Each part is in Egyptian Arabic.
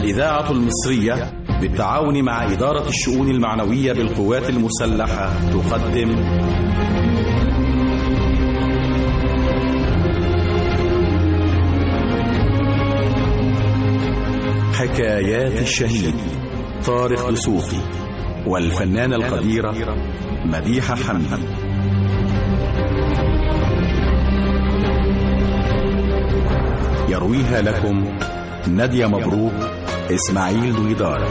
الإذاعة المصرية بالتعاون مع إدارة الشؤون المعنوية بالقوات المسلحة تقدم حكايات الشهيد طارق دسوقي والفنانة القديرة مديحة حمدي يرويها لكم نادية مبروك إسماعيل دويدار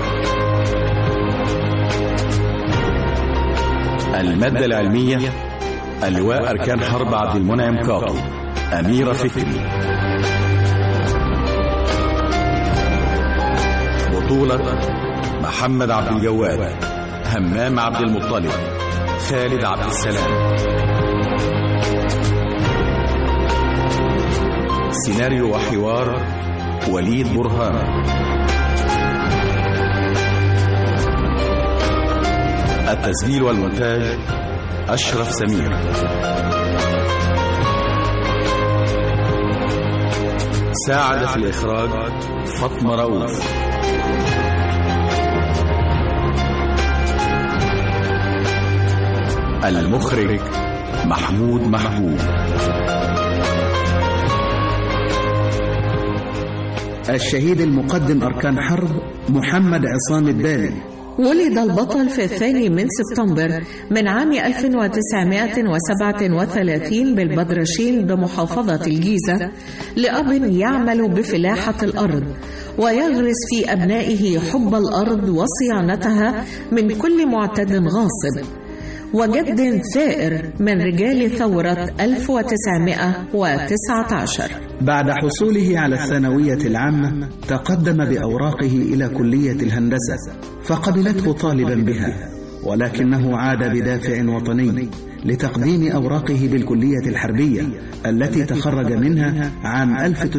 المادة العلمية اللواء أركان حرب عبد المنعم كاطو أميرة فكري بطولة محمد عبد الجواد همام عبد المطلب خالد عبد السلام سيناريو وحوار وليد برهان التسجيل والمونتاج أشرف سمير ساعد في الإخراج فاطمة رؤوف المخرج محمود محبوب الشهيد المقدم أركان حرب محمد عصام الدالي ولد البطل في الثاني من سبتمبر من عام 1937 بالبدرشين بمحافظة الجيزة لأب يعمل بفلاحة الأرض ويغرس في أبنائه حب الأرض وصيانتها من كل معتد غاصب وجد ثائر من رجال ثورة 1919 بعد حصوله على الثانوية العامة تقدم بأوراقه إلى كلية الهندسة فقبلته طالبا بها ولكنه عاد بدافع وطني لتقديم أوراقه بالكلية الحربية التي تخرج منها عام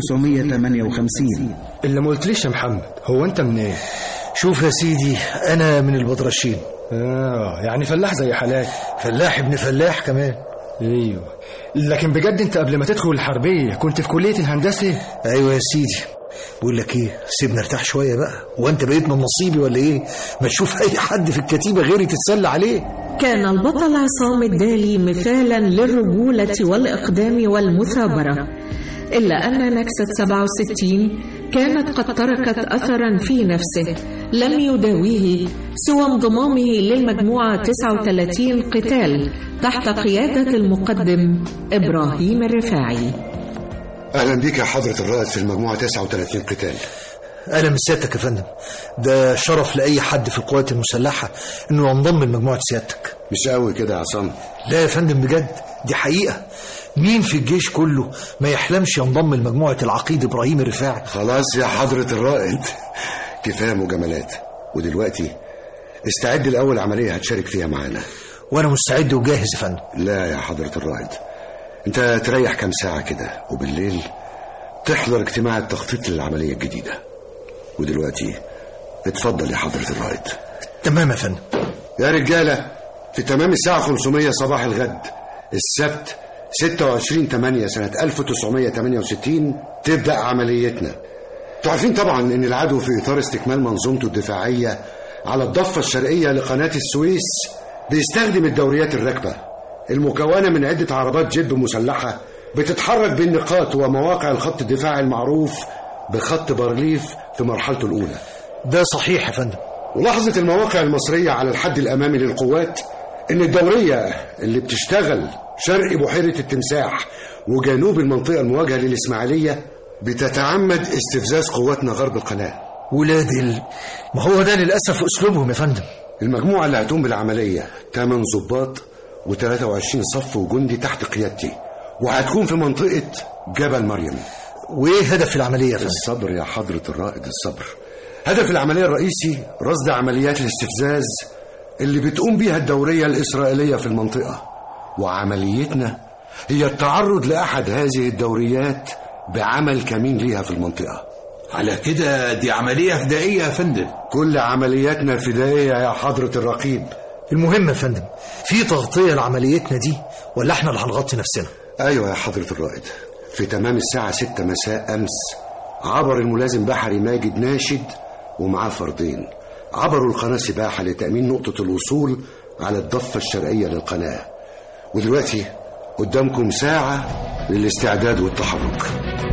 1958 اللي ما قلتليش يا محمد هو انت منين؟ شوف يا سيدي أنا من البدرشين اه يعني فلاح زي حالاتي فلاح ابن فلاح كمان ايوه لكن بجد انت قبل ما تدخل الحربيه كنت في كليه الهندسه أيوة يا سيدي بقول لك ايه سيبنا ارتاح شويه بقى وانت بقيت من نصيبي ولا ايه ما تشوف اي حد في الكتيبه غيري تتسلى عليه كان البطل عصام الدالي مثالا للرجولة والإقدام والمثابرة إلا أن نكسة 67 كانت قد تركت أثرا في نفسه لم يداويه سوى انضمامه للمجموعة 39 قتال تحت قيادة المقدم إبراهيم الرفاعي اهلا بيك يا حضرة الرائد في المجموعة 39 قتال انا من سيادتك يا فندم ده شرف لاي حد في القوات المسلحه انه ينضم لمجموعه سيادتك مش قوي كده يا عصام لا يا فندم بجد دي حقيقه مين في الجيش كله ما يحلمش ينضم لمجموعه العقيد ابراهيم الرفاعي خلاص يا حضرة الرائد كفاية مجاملات ودلوقتي استعد الأول عملية هتشارك فيها معانا وانا مستعد وجاهز يا فندم لا يا حضرة الرائد انت تريح كام ساعة كده وبالليل تحضر اجتماع التخطيط للعملية الجديدة ودلوقتي اتفضل يا حضرة الرائد تمام يا فندم يا رجالة في تمام الساعة 500 صباح الغد السبت 26 8 سنة 1968 تبدأ عمليتنا تعرفين طبعا ان العدو في اطار استكمال منظومته الدفاعية على الضفة الشرقية لقناة السويس بيستخدم الدوريات الراكبة المكونة من عدة عربات جيب مسلحة بتتحرك بين نقاط ومواقع الخط الدفاعي المعروف بخط بارليف في مرحلته الأولى ده صحيح يا فندم ولاحظت المواقع المصرية على الحد الأمامي للقوات إن الدورية اللي بتشتغل شرق بحيرة التمساح وجنوب المنطقة المواجهة للإسماعيلية بتتعمد استفزاز قواتنا غرب القناة ولاد ال... ما هو ده للاسف اسلوبهم يا فندم المجموعة اللي هتقوم بالعملية 8 ضباط و23 صف وجندي تحت قيادتي وهتكون في منطقة جبل مريم وايه هدف العمليه يا فندم الصبر يا حضرة الرائد الصبر هدف العملية الرئيسي رصد عمليات الاستفزاز اللي بتقوم بيها الدورية الإسرائيلية في المنطقة وعمليتنا هي التعرض لأحد هذه الدوريات بعمل كمين ليها في المنطقة على كده دي عملية فدائية يا فندم كل عملياتنا فدائية يا حضرة الرقيب المهم يا فندم في تغطيه لعمليتنا دي ولا احنا اللي هنغطي نفسنا أيوة يا حضرة الرائد في تمام الساعة ستة مساء أمس عبر الملازم بحري ماجد ناشد ومعاه فردين عبروا القناة سباحة لتأمين نقطة الوصول على الضفة الشرقية للقناة ودلوقتي قدامكم ساعة للاستعداد والتحرك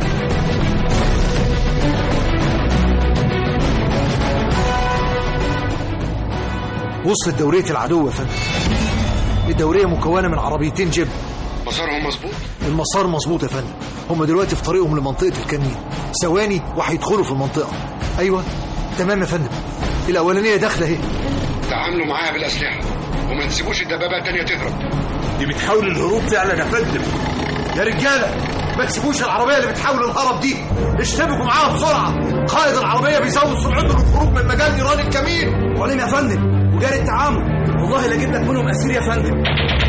وصلت دورية العدو يا فندم الدورية مكونة من عربيتين جيب مسارهم مظبوط المسار مظبوط يا فندم هم دلوقتي في طريقهم لمنطقة الكمين ثواني وهيدخلوا في المنطقة أيوة تمام يا فندم الأولانية داخلة أهي تعاملوا معاها بالأسلحة وما تسيبوش الدبابة التانية تهرب دي بتحاول الهروب فعلا يا فندم يا رجالة ما تسيبوش العربية اللي بتحاول الهرب دي اشتبكوا معاها بسرعة قائد العربية بيزود سرعته للخروج من مجال نيران الكمين معلم يا فندم وجاري التعامل والله لا اجيب لك منهم اسير يا فندم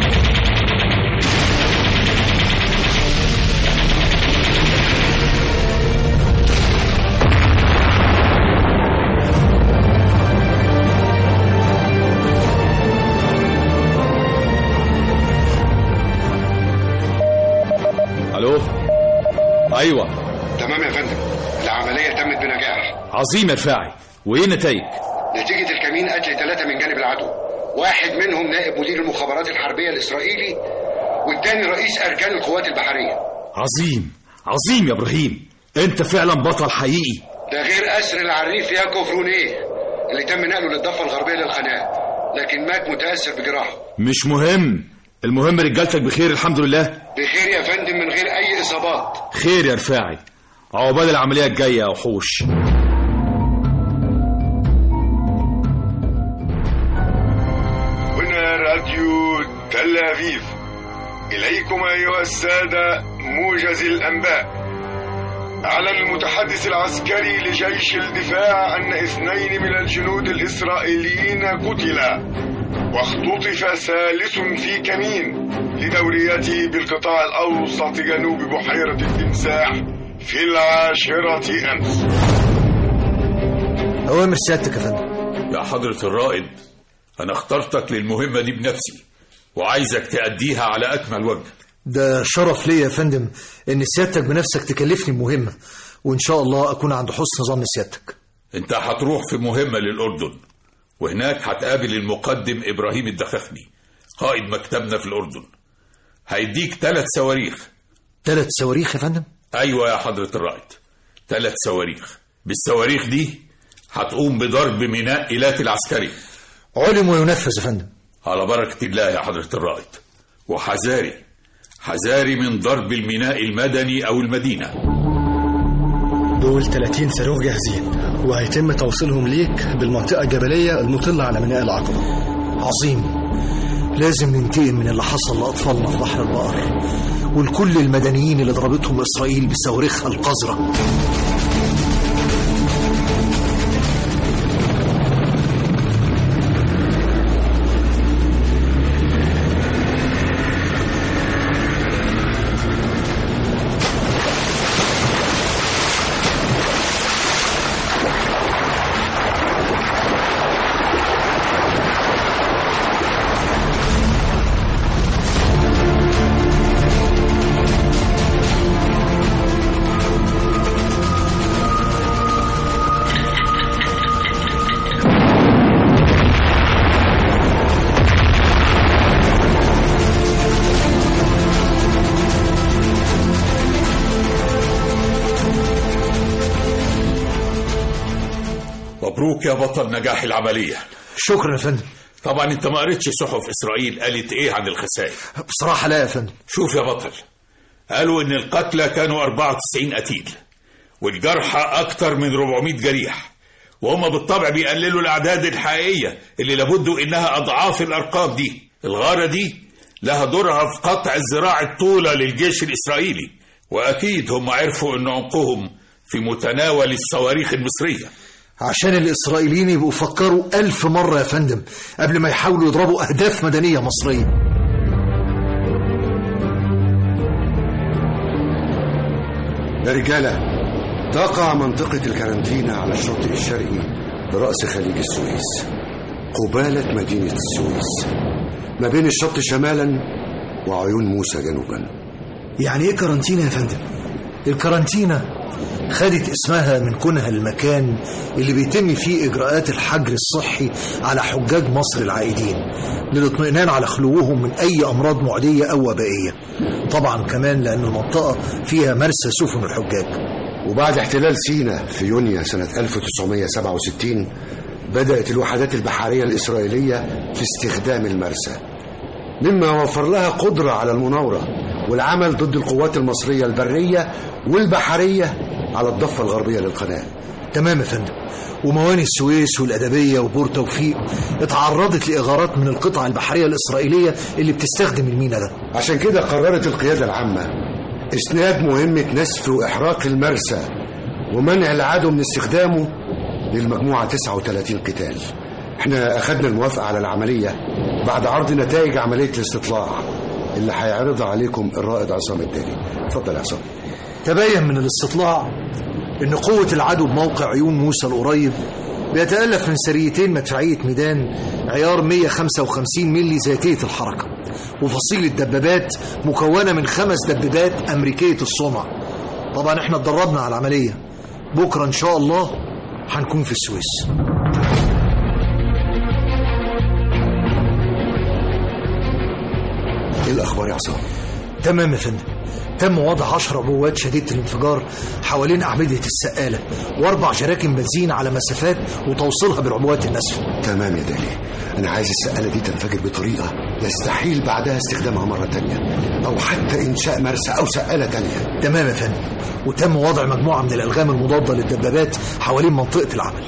الو ايوه تمام يا فندم العملية تمت بنجاح عظيم يا رفاعي وايه النتائج نتيجة الكمين قتل ثلاثة من جانب العدو واحد منهم نائب مدير المخابرات الحربية الإسرائيلي والتاني رئيس أركان القوات البحرية عظيم عظيم يا ابراهيم انت فعلا بطل حقيقي ده غير أسر العريف ياكوف رونيه اللي تم نقله للضفة الغربية للقناة لكن مات متأثر بجراحه مش مهم المهم رجالتك بخير الحمد لله بخير يا فندم من غير أي إصابات خير يا رفاعي عقبال العملية الجاية يا وحوش هنا راديو تل أبيب إليكم أيها السادة موجز الأنباء أعلن المتحدث العسكري لجيش الدفاع أن اثنين من الجنود الإسرائيليين قتلا واختطف ثالث في كمين لدوريته بالقطاع الأوسط جنوب بحيرة التمساح في العاشرة أمس أوامر سيادتك يا فندم يا حضرة الرائد أنا اخترتك للمهمة دي بنفسي وعايزك تأديها على أكمل وجه ده شرف ليا يا فندم إن سيادتك بنفسك تكلفني المهمة وإن شاء الله أكون عند حسن ظن سيادتك أنت هتروح في مهمة للأردن وهناك هتقابل المقدم إبراهيم الدخخني قائد مكتبنا في الأردن هيديك ثلاث صواريخ ثلاث صواريخ يا فندم أيوة يا حضرة الرائد ثلاث صواريخ بالصواريخ دي هتقوم بضرب ميناء إيلات العسكري علم وينفذ يا فندم على بركة الله يا حضرة الرائد وحذاري حذاري من ضرب الميناء المدني أو المدينة دول 30 صاروخ جاهزين وهيتم توصيلهم ليك بالمنطقة الجبلية المطلة على ميناء العقبة عظيم لازم ننتقم من اللي حصل لأطفالنا في بحر البقر ولكل المدنيين اللي ضربتهم إسرائيل بصواريخها القذرة مبروك يا بطل نجاح العملية شكرا يا فندم طبعا انت ما قريتش صحف اسرائيل قالت ايه عن الخسائر بصراحة لا يا فندم شوف يا بطل قالوا ان القتلى كانوا 94 قتيل والجرحى اكتر من 400 جريح وهم بالطبع بيقللوا الاعداد الحقيقيه اللي لابد انها اضعاف الارقام دي الغاره دي لها دورها في قطع الذراع الطولة للجيش الإسرائيلي وأكيد هم عرفوا أن عمقهم في متناول الصواريخ المصرية عشان الإسرائيليين يبقوا فكروا ألف مرة يا فندم قبل ما يحاولوا يضربوا أهداف مدنية مصرية يا رجالة تقع منطقة الكارانتينا على الشاطئ الشرقي برأس خليج السويس قبالة مدينة السويس ما بين الشط شمالا وعيون موسى جنوبا يعني إيه كارانتينا يا فندم؟ الكارانتينا خدت اسمها من كونها المكان اللي بيتم فيه إجراءات الحجر الصحي على حجاج مصر العائدين للاطمئنان على خلوهم من أي أمراض معدية أو وبائية طبعا كمان لأن المنطقة فيها مرسى سفن الحجاج وبعد احتلال سينا في يونيو سنة 1967 بدأت الوحدات البحرية الإسرائيلية في استخدام المرسى مما وفر لها قدرة على المناورة والعمل ضد القوات المصرية البرية والبحرية على الضفة الغربية للقناة تمام يا فندم ومواني السويس والأدبية وبور توفيق اتعرضت لإغارات من القطع البحرية الإسرائيلية اللي بتستخدم المينا ده عشان كده قررت القيادة العامة إسناد مهمة نسف وإحراق المرسى ومنع العدو من استخدامه للمجموعة 39 قتال احنا أخدنا الموافقة على العملية بعد عرض نتائج عملية الاستطلاع اللي هيعرضها عليكم الرائد عصام الدالي اتفضل يا عصام تبين من الاستطلاع ان قوة العدو بموقع عيون موسى القريب بيتألف من سريتين مدفعية ميدان عيار 155 ملي ذاتية الحركة وفصيلة دبابات مكونة من خمس دبابات أمريكية الصنع طبعا احنا اتدربنا على العملية بكرة إن شاء الله هنكون في السويس ايه الأخبار يا عصام تمام يا فندم تم وضع 10 بوات شديدة الانفجار حوالين أعمدة السقالة وأربع جراكن بنزين على مسافات وتوصيلها بالعبوات الناسفة تمام يا دالي أنا عايز السقالة دي تنفجر بطريقة يستحيل بعدها استخدامها مرة تانية أو حتى إنشاء مرسى أو سقالة تانية تمام يا فندم وتم وضع مجموعة من الألغام المضادة للدبابات حوالين منطقة العمل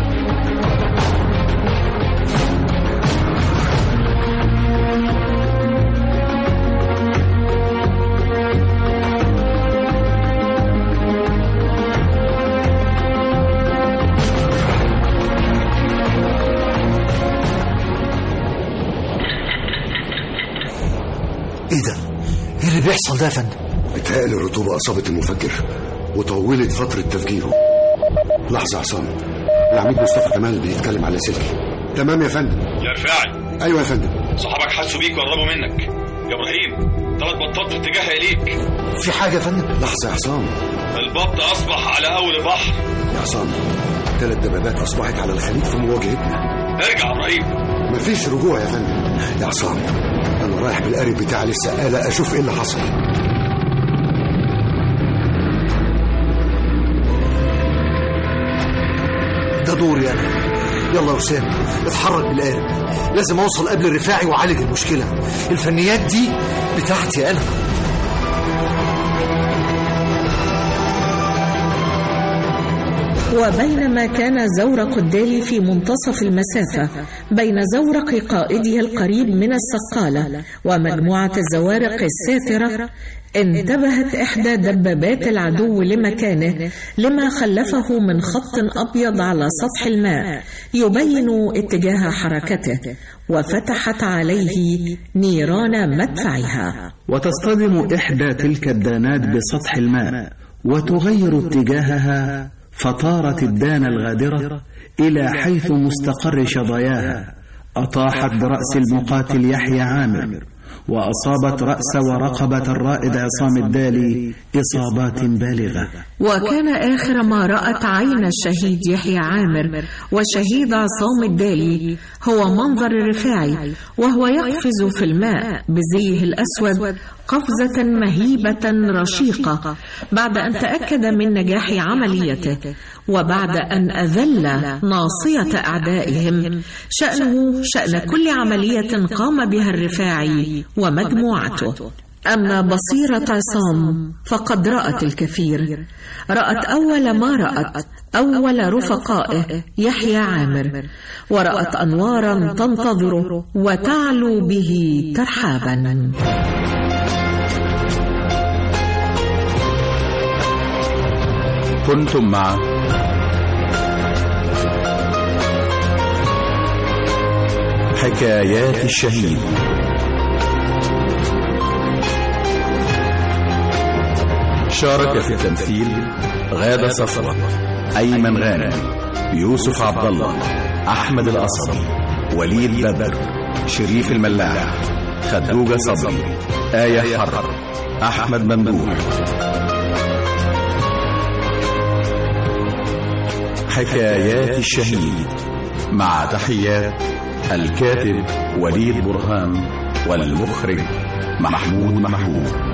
ايه ده؟ ايه اللي بيحصل ده يا فندم؟ بتهيألي الرطوبة أصابت المفجر وطولت فترة تفجيره لحظة يا عصام العميد مصطفى كمال بيتكلم على سلكي تمام يا فندم يا رفاعي أيوة يا فندم صحابك حسوا بيك وقربوا منك يا ابراهيم ثلاث بطات في اتجاه اليك في حاجة يا فندم؟ لحظة يا عصام البط اصبح على اول البحر يا عصام ثلاث دبابات أصبحت على الخليج في مواجهتنا ارجع يا ابراهيم مفيش رجوع يا فندم يا عصام أنا رايح بالقارب بتاع للسقالة أشوف إيه اللي حصل ده دوري انا يلا يا وسام اتحرك بالقارب لازم اوصل قبل الرفاعي واعالج المشكله الفنيات دي بتاعتي انا وبينما كان زورق الدالي في منتصف المسافة بين زورق قائده القريب من السقالة ومجموعة الزوارق الساترة انتبهت إحدى دبابات العدو لمكانه لما خلفه من خط أبيض على سطح الماء يبين اتجاه حركته وفتحت عليه نيران مدفعها وتصطدم إحدى تلك الدانات بسطح الماء وتغير اتجاهها فطارت الدانة الغادرة إلى حيث مستقر شظاياها أطاحت برأس المقاتل يحيى عامر وأصابت رأس ورقبة الرائد عصام الدالي إصابات بالغة وكان آخر ما رأت عين الشهيد يحيى عامر والشهيد عصام الدالي هو منظر الرفاعي وهو يقفز في الماء بزيه الأسود قفزة مهيبة رشيقة بعد أن تأكد من نجاح عمليته وبعد أن أذل ناصية أعدائهم شأنه شأن كل عملية قام بها الرفاعي ومجموعته أما بصيرة عصام فقد رأت الكثير رأت أول ما رأت أول رفقائه يحيى عامر ورأت أنوارا تنتظره وتعلو به ترحابا كنتم مع حكايات الشهيد شارك في التمثيل غادة صفوة أيمن غانم يوسف عبد الله أحمد الأصبي وليد بدر شريف الملاح خدوجة صبري آية حرب أحمد ممدوح حكايات الشهيد مع تحيات الكاتب وليد برهان والمخرج محمود محمود